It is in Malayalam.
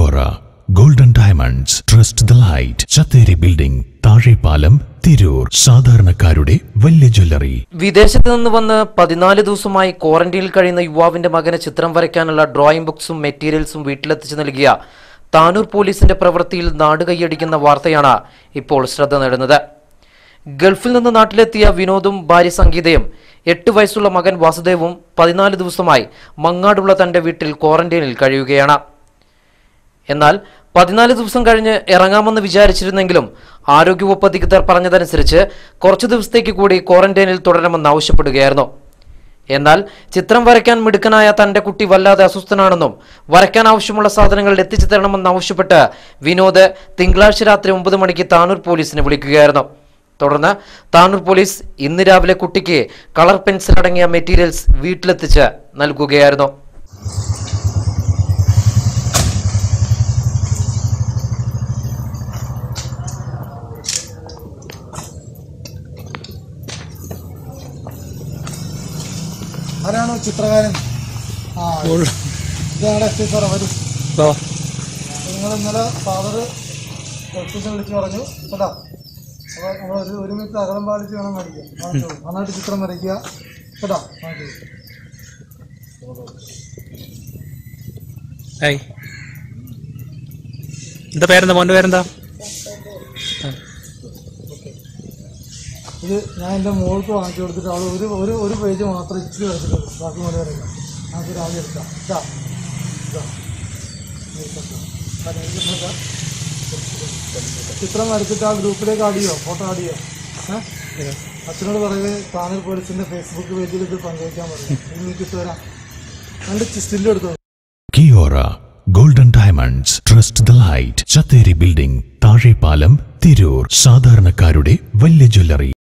Kiora golden diamonds trust the light Chatheri building Thazhepalam Tirur സാധാരണക്കാരുടെ വലിയ ജ്വല്ലറി വിദേശത്ത് നിന്ന് വന്ന് പതിനാല് ദിവസമായി ക്വാറന്റീനിൽ കഴിയുന്ന യുവാവിന്റെ മകന് ചിത്രം വരയ്ക്കാനുള്ള ഡ്രോയിങ് ബുക്സും മെറ്റീരിയൽസും വീട്ടിലെത്തിച്ചു നൽകിയ താനൂർ പോലീസിന്റെ പ്രവൃത്തിയിൽ നാട് കൈയടിക്കുന്ന വാർത്തയാണ് ഇപ്പോൾ ശ്രദ്ധ നേടുന്നത് ഗൾഫിൽ നിന്ന് നാട്ടിലെത്തിയ വിനോദും ഭാര്യ സംഗീതയും എട്ട് വയസ്സുള്ള മകൻ വാസുദേവും പതിനാല് ദിവസമായി മങ്ങാടുള്ള തന്റെ വീട്ടിൽ ക്വാറന്റൈനിൽ കഴിയുകയാണ് എന്നാൽ പതിനാല് ദിവസം കഴിഞ്ഞ് ഇറങ്ങാമെന്ന് വിചാരിച്ചിരുന്നെങ്കിലും ആരോഗ്യവകുപ്പ് അധികൃതർ പറഞ്ഞതനുസരിച്ച് കുറച്ചു ദിവസത്തേക്ക് കൂടി ക്വാറന്റൈനിൽ തുടരണമെന്ന് ആവശ്യപ്പെടുകയായിരുന്നു എന്നാൽ ചിത്രം വരയ്ക്കാൻ മിടുക്കനായ തന്റെ കുട്ടി വല്ലാതെ അസ്വസ്ഥനാണെന്നും വരയ്ക്കാൻ ആവശ്യമുള്ള സാധനങ്ങൾ എത്തിച്ചു തരണമെന്ന് ആവശ്യപ്പെട്ട് വിനോദ് തിങ്കളാഴ്ച രാത്രി ഒമ്പത് മണിക്ക് താനൂർ പോലീസിനെ വിളിക്കുകയായിരുന്നു തുടർന്ന് താനൂർ പോലീസ് ഇന്ന് രാവിലെ കുട്ടിക്ക് കളർ പെൻസിൽ അടങ്ങിയ മെറ്റീരിയൽസ് വീട്ടിലെത്തിച്ച് നൽകുകയായിരുന്നു ആരാണ് ചിത്രകാരൻ ആ ഇത് ഞങ്ങളുടെ എസ് ഐ സാറാ വരും നിങ്ങൾ ഇന്നലെ ഫാദർ ഓഫീസിൽ വിളിച്ച് പറഞ്ഞു കേട്ടോ അപ്പോൾ നമ്മൾ ഒരു ഒരു മിനിറ്റ് അകലം പാലിച്ച് വേണം വരയ്ക്കാൻ കാണിച്ചോളൂ. നന്നായിട്ട് ചിത്രം വരയ്ക്കുക കേട്ടോ കാണിച്ചോളൂ. ഹായ് എന്താ പേരെന്താ മോന്റെ പേരെന്താ ഇത് ഞാൻ എൻ്റെ മോൾക്ക് വാങ്ങിച്ചു കൊടുത്തിട്ട് അവൾ ഒരു ഒരു ഒരു പേജ് മാത്രം ഇച്ചിരി വരച്ചിട്ടുള്ളൂ ബാക്കി മുഴുവൻ വരയ്ക്കാം നമുക്ക് രാവിലെ എടുക്കാം ഇതാ ഇതാ ഇത് എടുക്കാം. കാരണം ഇത് നമ്മൾക്ക് ചിത്രം വരച്ചിട്ട് ആ ഗ്രൂപ്പിലേക്ക് ആഡ് ചെയ്യോ ഫോട്ടോ ആഡ് ചെയ്യോ ഏഹ് അച്ഛനോട് പറയുക താനൂർ പോലീസിന്റെ ഫേസ്ബുക്ക് പേജിൽ ഇത് പങ്കുവയ്ക്കാൻ പറയും എനിക്ക് ഇട്ട് തരാം രണ്ട് സ്റ്റില്ല് എടുത്തു കിയോറ golden diamonds trust the light Chatheri building Thazhepalam Tirur സാധാരണക്കാരുടെ വലിയ ജ്വല്ലറി